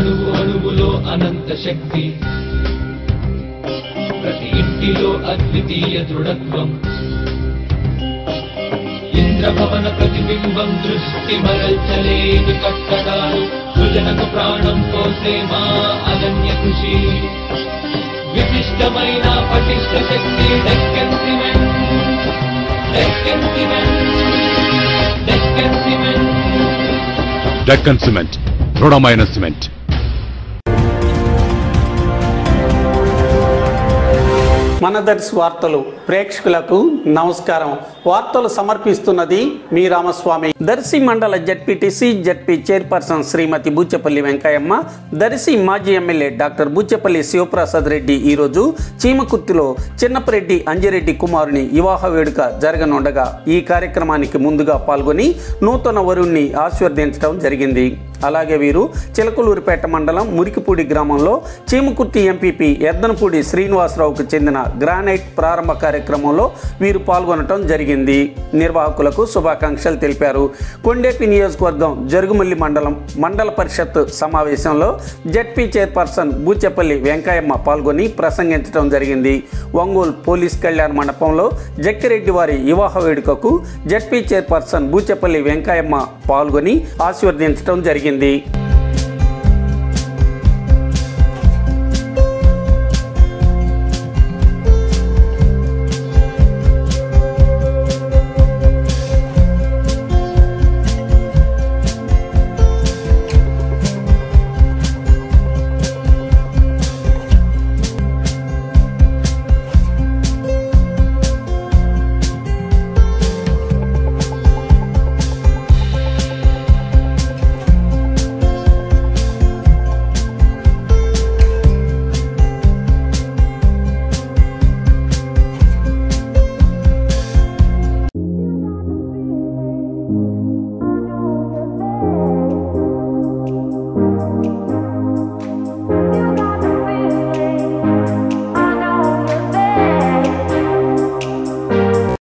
అణువు అణువులో అనంత శక్తి ప్రతి ఇంటిలో అద్వితీయ దృఢత్వం ఇంద్రభవన ప్రతిబింబం దృష్టి మరల్చలేని కట్టడాలు సృజనకు ప్రాణం పోసే మా అనన్య కృషి విశిష్టమైన పటిష్ట శక్తి Deccan cement Deccan cement Deccan cement Deccan cement దృఢమైన సిమెంట్ మన దర్శి వార్తలు ప్రేక్షకులకు నమస్కారం వార్తలు సమర్పిస్తున్నది మీ రామస్వామి దర్శి మండల ZPTC ZP chairperson Shrimati Buchepalli Venkayamma Darsi మాజీ ఎమ్మెల్యే డాక్టర్ బూచెపల్లి శివప్రసాద్ రెడ్డి ఈరోజు చీమకుర్తిలో చిన్నపరెడ్డి అంజిరెడ్డి కుమారుని వివాహ వేడుక జరగనుండగా ఈ కార్యక్రమానికి ముందుగా పాల్గొని నూతన వరుణ్ణి ఆశీర్వదించడం జరిగింది అలాగే వీరు చిలకలూరిపేట మండలం మురికిపూడి గ్రామంలో చీమకుర్తి ఎంపీపీ ఎద్దనపూడి శ్రీనివాసరావుకు చెందిన గ్రానైట్ ప్రారంభ కార్యక్రమంలో వీరు పాల్గొనటం జరిగింది నిర్వాహకులకు శుభాకాంక్షలు తెలిపారు కొండేపి నియోజకవర్గం జరుగుమల్లి మండలం మండల పరిషత్ సమావేశంలో జడ్పీ చైర్పర్సన్ బూచెపల్లి వెంకయ్యమ్మ పాల్గొని ప్రసంగించడం జరిగింది ఒంగోలు పోలీస్ కళ్యాణ మండపంలో జక్కిరెడ్డి వారి వివాహ వేడుకకు జడ్పీ చైర్పర్సన్ బూచెపల్లి వెంకయ్యమ్మ పాల్గొని ఆశీర్వదించడం జరిగింది